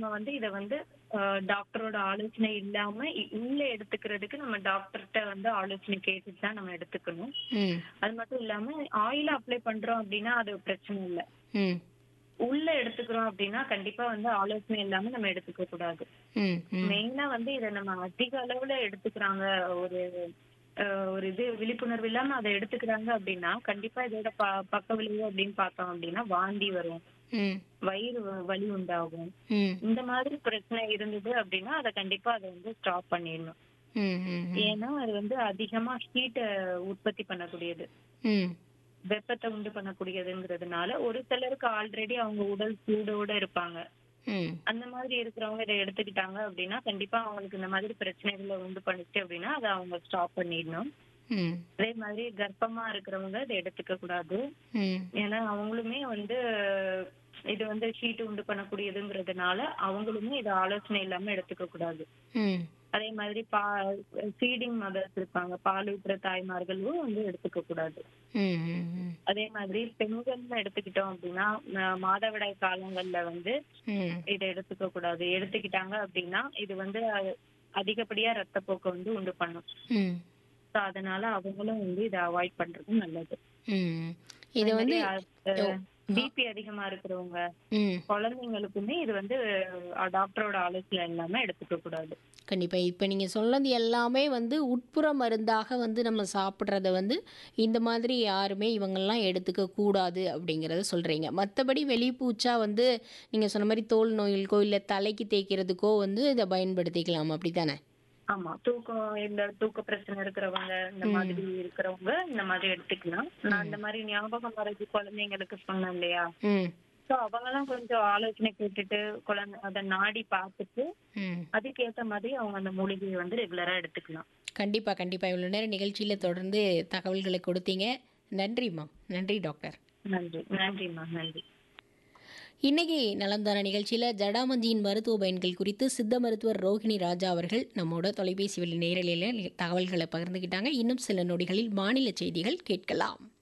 நம்ம வந்து இத வந்து அஹ், டாக்டரோட ஆலோசனை இல்லாம இ- உள்ள எடுத்துக்கிறதுக்கு நம்ம டாக்டர்கிட்ட வந்து ஆலோசனை கேட்டுட்டு தான் நம்ம எடுத்துக்கணும் ம் அது மட்டும் இல்லாம ஆயில் அப்ளை பண்றோம் அப்படின்னா அது பிரச்சனை இல்லை ம் உள்ள எடுத்துக்கிறோம் அப்படின்னா கண்டிப்பா வந்து ஆலோசனை இல்லாம நம்ம எடுத்துக்க கூடாது ம் ம் மெயினா வந்து இத நம்ம அதிக அளவுல எடுத்துக்கிறாங்க ஒரு அஹ், ஒரு இது விழிப்புணர்வு இல்லாம அதை எடுத்துக்கிறாங்க அப்படின்னா கண்டிப்பா இதோட ப பக்க விளைவு அப்படின்னு பார்த்தோம் அப்படின்னா வாந்தி வரும் ம் வயிறு வ- வலி உண்டாகும் ம் இந்த மாதிரி பிரச்சனை இருந்தது அப்படின்னா அதை கண்டிப்பா அதை வந்து ஸ்டாப் பண்ணிடணும் ம் ம் ஏன்னா அது வந்து அதிகமா ஹீட்டை உற்பத்தி பண்ணக்கூடியது ம் வெப்பத்தை உண்டு பண்ணக்கூடியதுங்கிறதுனால ஒரு சிலருக்கு ஆல்ரெடி அவங்க உடல் சூடோட இருப்பாங்க ம் அந்த மாதிரி இருக்கிறவங்க இதை எடுத்துக்கிட்டாங்க அப்படின்னா கண்டிப்பா அவங்களுக்கு இந்த மாதிரி பிரச்சனைகளை உண்டு பண்ணுச்சு அப்படின்னா அதை அவங்க ஸ்டாப் பண்ணிடணும் ம் அதே மாதிரி கர்ப்பமா இருக்கிறவங்க இதை எடுத்துக்க கூடாது ம் ஏன்னா அவங்களுமே வந்து இது வந்து ஹீட் உண்டு பண்ணக்கூடியதுங்கிறதுனால அவங்களுமே இதை ஆலோசனை இல்லாம எடுத்துக்க கூடாது ம் அதே மாதிரி பா ஃபீடிங் மதர்ஸ் இருப்பாங்க பால் ஊட்டுற தாய்மார்களும் வந்து எடுத்துக்க கூடாது ம் ம் ம் அதே மாதிரி பெண்கள்னு எடுத்துக்கிட்டோம் அப்படின்னா ம- மாதவிடாய் காலங்கள்ல வந்து ம் இதை எடுத்துக்க கூடாது எடுத்துக்கிட்டாங்க அப்படின்னா இது வந்து அஹ், அதிகப்படியா ரத்தப்போக்கை வந்து உண்டு பண்ணும் ம் So அதனால அவங்களும் வந்து இதை அவாய்ட் பண்றது நல்லது ம் இது வந்து பிபி அதிகமா இருக்கிறவங்க ம் குழந்தைங்களுக்குமே இது வந்து அஹ், டாக்டரோட ஆலோசனை இல்லாம எடுத்துக்க கூடாது கண்டிப்பாக இப்போ நீங்கள் சொன்னது எல்லாமே வந்து உட்புற மருந்தாக வந்து நம்ம சாப்பிட்றத வந்து இந்த மாதிரி யாருமே இவங்கெல்லாம் எடுத்துக்க கூடாது அப்படிங்கிறத சொல்கிறீங்க மற்றபடி வெளிப்பூச்சா வந்து நீங்கள் சொன்ன மாதிரி தோல் நோய்களுக்கோ இல்லை தலைக்கு தேய்க்கிறதுக்கோ வந்து இதை பயன்படுத்திக்கலாம் அப்படி தானே ஆமா தூக்கம் இந்த தூக்க பிரச்சனை இருக்கிறவங்க இந்த மாதிரி இருக்கிறவங்க இந்த மாதிரி எடுத்துக்கலாம் நான் இந்த மாதிரி ஞாபகம் மறதி குழந்தைங்களுக்கு சொன்னேன் இல்லையா ம் சோ அவங்கெல்லாம் கொஞ்சம் ஆலோசனை கேட்டுட்டு குழந்தை அதை நாடி பார்த்துட்டு ம் அதுக்கேத்த மாதிரி அவங்க அந்த மூலிகையை வந்து ரெகுலரா எடுத்துக்கலாம் கண்டிப்பாக கண்டிப்பாக இவ்வளோ நேரம் நிகழ்ச்சியில் தொடர்ந்து தகவல்களை கொடுத்தீங்க நன்றிம்மா நன்றி டாக்டர் நன்றி நன்றிம்மா நன்றி இன்னைக்கு நலந்தான நிகழ்ச்சியில் ஜடாமஞ்சியின் மருத்துவ பயன்கள் குறித்து சித்த மருத்துவர் ரோஹிணி ராஜா அவர்கள் நம்மோட தொலைபேசி வழி நேரலையில் தகவல்களை பகிர்ந்துக்கிட்டாங்க இன்னும் சில நொடிகளில் மாநில செய்திகள் கேட்கலாம்